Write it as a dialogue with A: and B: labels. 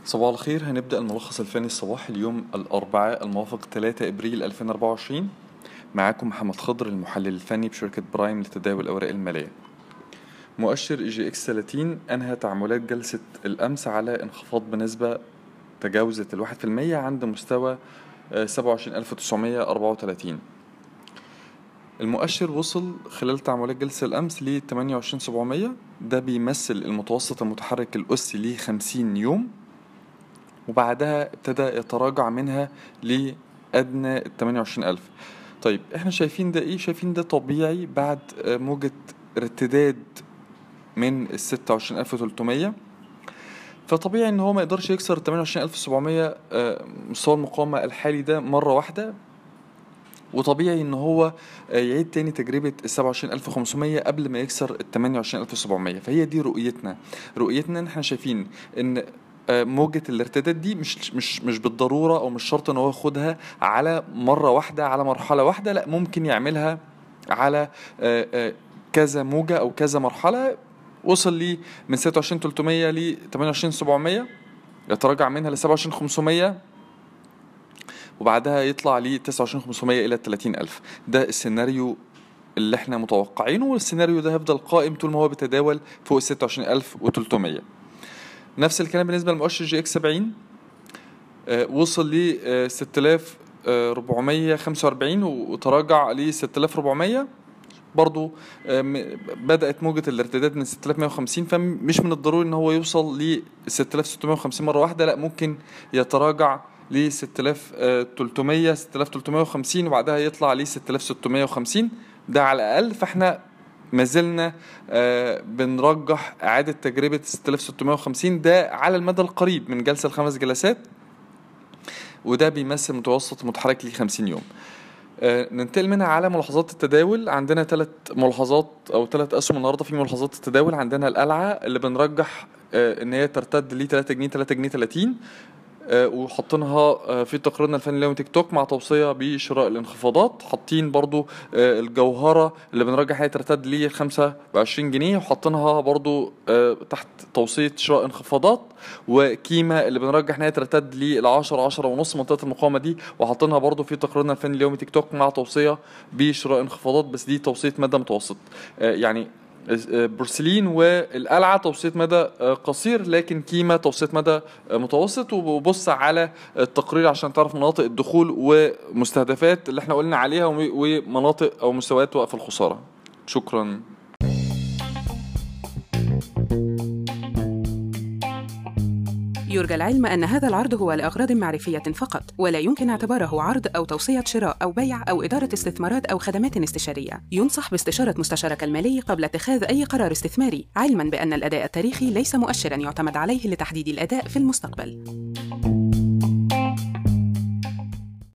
A: صباح الخير هنبدأ الملخص الفني الصباحي اليوم الأربعاء الموافق 3 إبريل 2024 معاكم محمد خضر المحلل الفني بشركة برايم لتداول الأوراق المالية مؤشر اي جي اكس 30 أنهى تعاملات جلسة الأمس على انخفاض بنسبة تجاوزت الواحد في المية عند مستوى سبعة وعشرين ألف وتسعمية أربعة وتلاتين المؤشر وصل خلال تعاملات جلسة الأمس ل 28700 ده بيمثل المتوسط المتحرك الأسي ل 50 يوم وبعدها ابتدى يتراجع منها لأدنى ال 28000 طيب احنا شايفين ده ايه شايفين ده طبيعي بعد موجة ارتداد من ال 26300 فطبيعي ان هو ما يقدرش يكسر 28700 مستوى المقاومة الحالي ده مرة واحدة وطبيعي ان هو يعيد تاني تجربة ال 27500 قبل ما يكسر ال 28700 فهي دي رؤيتنا رؤيتنا ان احنا شايفين ان موجة الارتداد دي مش مش مش بالضرورة او مش شرط ان هو ياخدها على مرة واحدة على مرحلة واحدة لا ممكن يعملها على كذا موجة او كذا مرحلة وصل لي من 26300 ل 28700 يتراجع منها ل 27500 وبعدها يطلع ل 29500 الى 30000 ده السيناريو اللي احنا متوقعينه والسيناريو ده هيفضل قائم طول ما هو بيتداول فوق 26300 نفس الكلام بالنسبه لمؤشر جي اكس 70 آه وصل ل 6445 وتراجع ل 6400 برضو بدأت موجة الارتداد من 6150 فمش من الضروري ان هو يوصل ل 6650 مرة واحدة لا ممكن يتراجع ل 6300 6350 وبعدها يطلع ل 6650 ده على الاقل فاحنا ما زلنا آه بنرجح اعاده تجربه 6650 ده على المدى القريب من جلسه الخمس جلسات وده بيمثل متوسط متحرك ل 50 يوم آه ننتقل منها على ملاحظات التداول عندنا ثلاث ملاحظات او ثلاث اسهم النهارده في ملاحظات التداول عندنا القلعه اللي بنرجح آه ان هي ترتد ل 3 جنيه 3 جنيه 30 آه وحاطينها آه في تقريرنا الفني اليومي تيك توك مع توصيه بشراء الانخفاضات حاطين برضو آه الجوهره اللي بنرجح هي ترتد ل 25 جنيه وحاطينها برضو تحت توصيه شراء انخفاضات وكيما اللي بنرجح ان هي ترتد ل 10 10 ونص منطقه المقاومه دي وحاطينها برضو في تقريرنا الفني اليومي تيك توك مع توصيه بشراء انخفاضات بس دي توصيه مدى متوسط يعني بورسلين والقلعة توصية مدى قصير لكن كيما توصية مدى متوسط وبص على التقرير عشان تعرف مناطق الدخول ومستهدفات اللي احنا قلنا عليها ومناطق او مستويات وقف الخسارة شكرا
B: يرجى العلم أن هذا العرض هو لأغراض معرفية فقط، ولا يمكن اعتباره عرض أو توصية شراء أو بيع أو إدارة استثمارات أو خدمات استشارية. ينصح باستشارة مستشارك المالي قبل اتخاذ أي قرار استثماري، علماً بأن الأداء التاريخي ليس مؤشراً يعتمد عليه لتحديد الأداء في المستقبل.